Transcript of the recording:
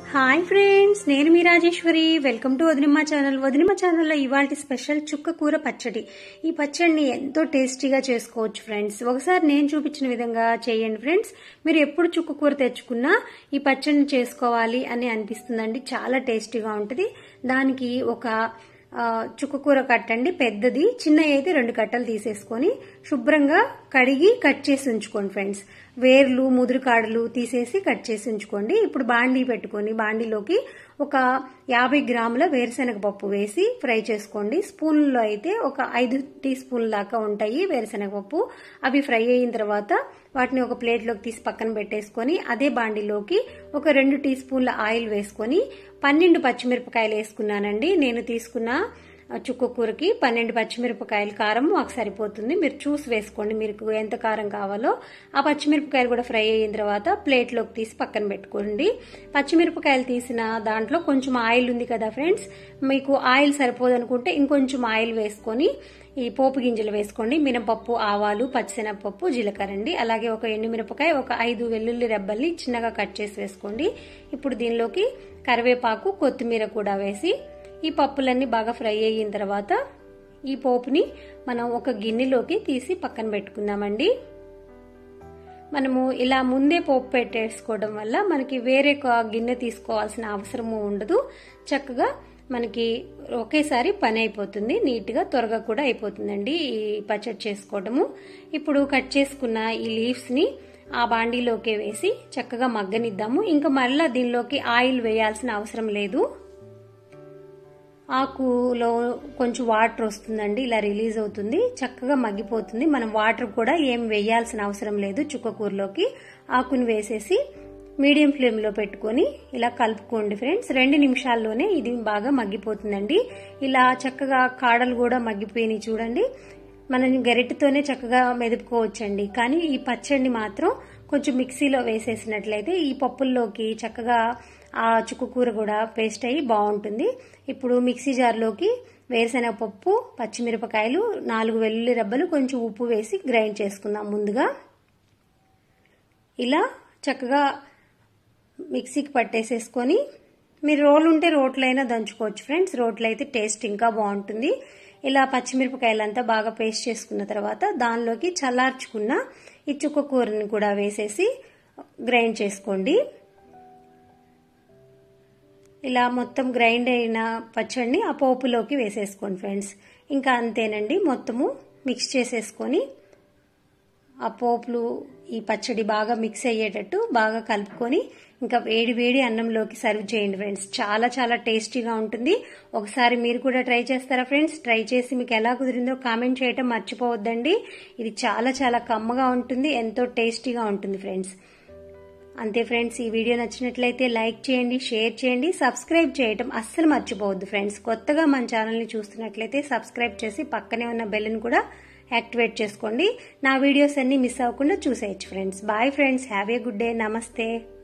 hi friends నేను మీ Rajeswari welcome to Vadinimma channel వదినిమ్మ ఛానల్లో ఇవాళ స్పెషల్ చుక్క కూర పచ్చడి ఈ పచ్చడిని ఎంతో టేస్టీగా చేసుకోవచ్చు ఫ్రెండ్స్ ఒకసారి నేను చూపించిన విధంగా చేయండి ఫ్రెండ్స్ మీరు ఎప్పుడు చుక్క కూర తెచ్చుకున్నా ఈ పచ్చడిని చేసుకోవాలి అని అనిపిస్తుందండి చాలా టేస్టీగా ఉంటుంది దానికి ఒక ఆ, చుక్కకూర కట్టండి పెద్దది చిన్నవి అయితే రెండు కట్టలు తీసేసుకొని శుభ్రంగా కడిగి కట్ చేసి ఉంచుకోండి ఫ్రెండ్స్ వేర్లు ముదురు కాడలు తీసేసి కట్ చేసి ఉంచుకోండి ఇప్పుడు బాండీ పెట్టుకొని బాండీలోకి ఒక యాభై గ్రాముల వేరుశనగ పప్పు వేసి ఫ్రై చేసుకోండి స్పూన్లో అయితే ఒక ఐదు టీ స్పూన్ల దాకా ఉంటాయి వేరుశనగ పప్పు అవి ఫ్రై అయిన తర్వాత వాటిని ఒక ప్లేట్లోకి తీసి పక్కన పెట్టేసుకొని అదే బాండీలోకి ఒక రెండు టీ స్పూన్ల ఆయిల్ వేసుకొని పన్నెండు పచ్చిమిరపకాయలు వేసుకున్నానండి నేను తీసుకున్న ఆ చుక్క కూరకి పన్నెండు పచ్చిమిరపకాయల కారం మాకు సరిపోతుంది మీరు చూసి వేసుకోండి మీకు ఎంత కారం కావాలో ఆ పచ్చిమిరపకాయలు కూడా ఫ్రై అయిన తర్వాత ప్లేట్లోకి తీసి పక్కన పెట్టుకోండి పచ్చిమిరపకాయలు తీసిన దాంట్లో కొంచెం ఆయిల్ ఉంది కదా ఫ్రెండ్స్ మీకు ఆయిల్ సరిపోదు అనుకుంటే ఇంకొంచెం ఆయిల్ వేసుకొని ఈ పోపు గింజలు వేసుకోండి మినపప్పు ఆవాలు పచ్చిశనగపప్పు జీలకర్ర అండి అలాగే ఒక ఎండుమిరపకాయ ఒక ఐదు వెల్లుల్లి రెబ్బల్ని చిన్నగా కట్ చేసి వేసుకోండి ఇప్పుడు దీనిలోకి కరివేపాకు కొత్తిమీర కూడా వేసి ఈ పప్పులన్నీ బాగా ఫ్రై అయిన తర్వాత ఈ పోపుని మనం ఒక గిన్నెలోకి తీసి పక్కన పెట్టుకుందామండి మనము ఇలా ముందే పోపు పెట్టేసుకోవడం వల్ల మనకి వేరే ఒక గిన్నె తీసుకోవాల్సిన అవసరము ఉండదు చక్కగా మనకి ఒకేసారి పని అయిపోతుంది నీట్గా త్వరగా కూడా అయిపోతుందండి ఈ పచ్చడి చేసుకోవడము ఇప్పుడు కట్ చేసుకున్న ఈ లీవ్స్ని ఆ బాండీలోకి వేసి చక్కగా మగ్గనిద్దాము ఇంకా మళ్ళీ దీనిలోకి ఆయిల్ వేయాల్సిన అవసరం లేదు ఆకులో కొంచెం వాటర్ వస్తుందండి ఇలా రిలీజ్ అవుతుంది చక్కగా మగ్గిపోతుంది మనం వాటర్ కూడా ఏం వేయాల్సిన అవసరం లేదు చుక్కకూరలోకి ఆకుని వేసేసి మీడియం ఫ్లేమ్లో పెట్టుకొని ఇలా కలుపుకోండి ఫ్రెండ్స్ రెండు నిమిషాల్లోనే ఇది బాగా మగ్గిపోతుందండి ఇలా చక్కగా కాడలు కూడా మగ్గిపోయినాయి చూడండి మనం గరిటెతోనే చక్కగా మెదుపుకోవచ్చండి కానీ ఈ పచ్చడిని మాత్రం కొంచెం మిక్సీలో వేసేసినట్లయితే ఈ పప్పుల్లోకి చక్కగా ఆ చుక్కకూర కూడా పేస్ట్ అయ్యి బాగుంటుంది ఇప్పుడు మిక్సీ జార్లోకి వేరుశనగ పప్పు పచ్చిమిరపకాయలు నాలుగు వెల్లుల్లి రబ్బలు కొంచెం ఉప్పు వేసి గ్రైండ్ చేసుకుందాం ముందుగా ఇలా చక్కగా మిక్సీకి పట్టేసేసుకొని మీరు రోలు ఉంటే రోట్లైనా దంచుకోవచ్చు ఫ్రెండ్స్ రోట్లో అయితే టేస్ట్ ఇంకా బాగుంటుంది ఇలా పచ్చిమిరపకాయలంతా బాగా పేస్ట్ చేసుకున్న తర్వాత దానిలోకి చల్లార్చుకున్న ఈ చుక్క కూరని కూడా వేసేసి గ్రైండ్ చేసుకోండి ఇలా మొత్తం గ్రైండ్ అయిన పచ్చడిని ఆ పోపులోకి వేసేసుకోండి ఫ్రెండ్స్ ఇంకా అంతేనండి మొత్తము మిక్స్ చేసేసుకొని ఆ పోపులు ఈ పచ్చడి బాగా మిక్స్ అయ్యేటట్టు బాగా కలుపుకొని ఇంకా వేడి వేడి అన్నంలోకి సర్వ్ చేయండి ఫ్రెండ్స్ చాలా చాలా టేస్టీగా ఉంటుంది ఒకసారి మీరు కూడా ట్రై చేస్తారా ఫ్రెండ్స్ ట్రై చేసి మీకు ఎలా కుదిరిందో కామెంట్ చేయటం మర్చిపోవద్దండి ఇది చాలా చాలా కమ్మగా ఉంటుంది ఎంతో టేస్టీగా ఉంటుంది ఫ్రెండ్స్ అంతే ఫ్రెండ్స్ ఈ వీడియో నచ్చినట్లయితే లైక్ చేయండి షేర్ చేయండి సబ్స్క్రైబ్ చేయటం అస్సలు మర్చిపోవద్దు ఫ్రెండ్స్ కొత్తగా మన ఛానల్ని చూస్తున్నట్లయితే సబ్స్క్రైబ్ చేసి పక్కనే ఉన్న బెల్ని కూడా యాక్టివేట్ చేసుకోండి నా వీడియోస్ అన్ని మిస్ అవ్వకుండా చూసేయచ్చు friends bye friends have a good day నమస్తే